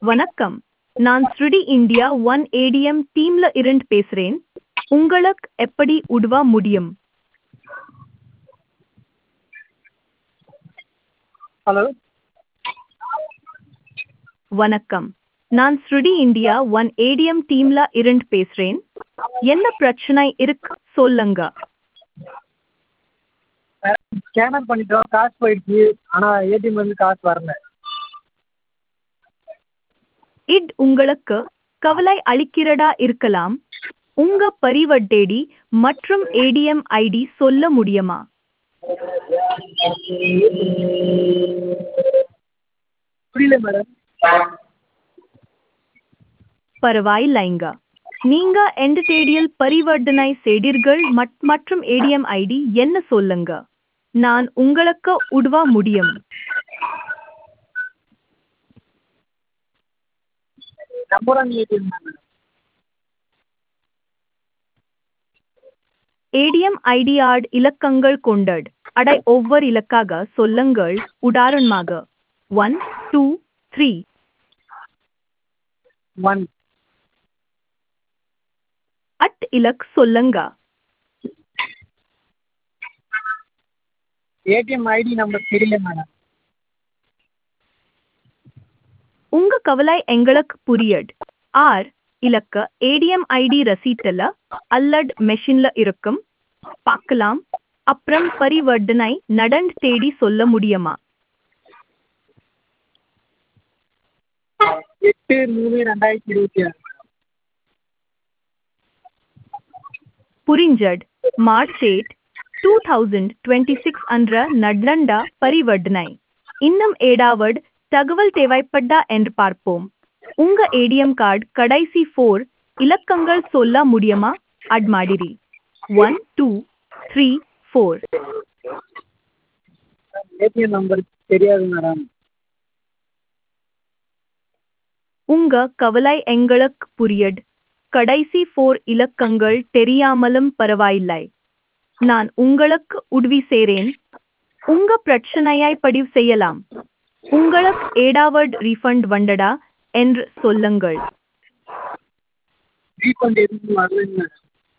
வணக்கம் நான் ஸ்ருடி இந்தியா ஒன் ஏடிஎம் டீம்ல இருந்து பேசுறேன் உங்களுக்கு எப்படி உதவ முடியும் ஹலோ வணக்கம் நான் ஸ்ருடி இந்தியா ஒன் ஏடிஎம் டீம்ல இருந்து பேசுறேன் என்ன பிரச்சனை இருக்கு சொல்லுங்க ஸ்கேனர் பண்ணிட்டோம் காசு போயிடுச்சு ஆனால் ஏடிஎம் வந்து காசு வரல இட் உங்களுக்கு கவலை அளிக்கிறதா இருக்கலாம் உங்க பரிவர்த்தேடி மற்றும் ஏடிஎம் ஐடி சொல்ல முடியுமா புரியல மேடம் பரவாயில்லைங்க நீங்க எந்த தேதியில் பரிவர்த்தனை செய்தீர்கள் மட்- மற்றும் ஏடிஎம் ஐடி என்ன சொல்லுங்க நான் உங்களுக்கு உதவ முடியும் நம்பர் ஏடிஎம் தான் மேடம் ஏடிஎம் ஐடி ஆட் இலக்கங்கள் கொண்டது அடை ஒவ்வொரு இலக்காக சொல்லுங்கள் உதாரணமாக ஒன் டூ த்ரீ ஒன் அட் இலக் சொல்லுங்க ஏடிஎம் ஐடி நம்பர் தெரியல மேடம் உங்க கவலை எங்களுக்கு புரியட் ஆர் இலக்க ஏடிஎம் ஐடி ரசீட்டில் அல்லட் மெஷின்ல இருக்கும் பார்க்கலாம் அப்புறம் பரிவர்த்தனை நடந்து தேடி சொல்ல முடியுமா எட்டு மூணு ரெண்டாயிரத்தி இருபத்தி ஆறு புரிஞ்சட் March eight two thousand twenty six அன்ற நடந்த பரிவர்த்தனை இன்னும் ஏடாவட் தகவல் தேவைப்பட்டா என்று பார்ப்போம் உங்க ஏடிஎம் கார்டு கடைசி ஃபோர் இலக்கங்கள் சொல்ல முடியுமா அட் ಮಾಡಿರಿ one two three four ATM number தெரியாது மேடம் உங்க கவலை எங்களுக்கு புரியட் கடைசி ஃபோர் இலக்கங்கள் தெரியாமலும் பரவாயில்லை நான் உங்களுக்கு உதவி செய்றேன் உங்க பிரச்சனையை பதிவு செய்யலாம் உங்களுக்கு ஏடாவட் ரீஃபண்ட் வந்தடா என்று சொல்லுங்கள் ரீஃபண்ட் எதுவும் வரலைங்க மேடம்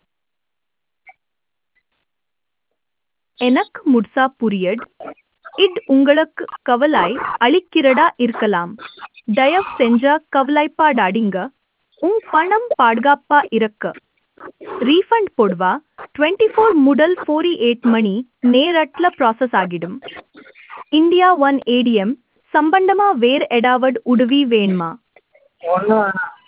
எனக்கு முட்சா புரியட் இட் உங்களுக்கு கவலை அளிக்கிறதா இருக்கலாம் தயவு செஞ்சா கவலைப்பாடாதீங்க உங் பணம் பாதுகாப்பா இருக்க ரீஃபண்ட் போடுவா டுவெண்ட்டி ஃபோர் முதல் ஃபோரி எயிட் மணி நேரட்ல ப்ராசஸ் ஆகிடும் இந்தியா ஒன் ஏடிஎம் சம்பந்தமா வேற எடாவட் உதவி வேணுமா ஒன்றும் வேணாம்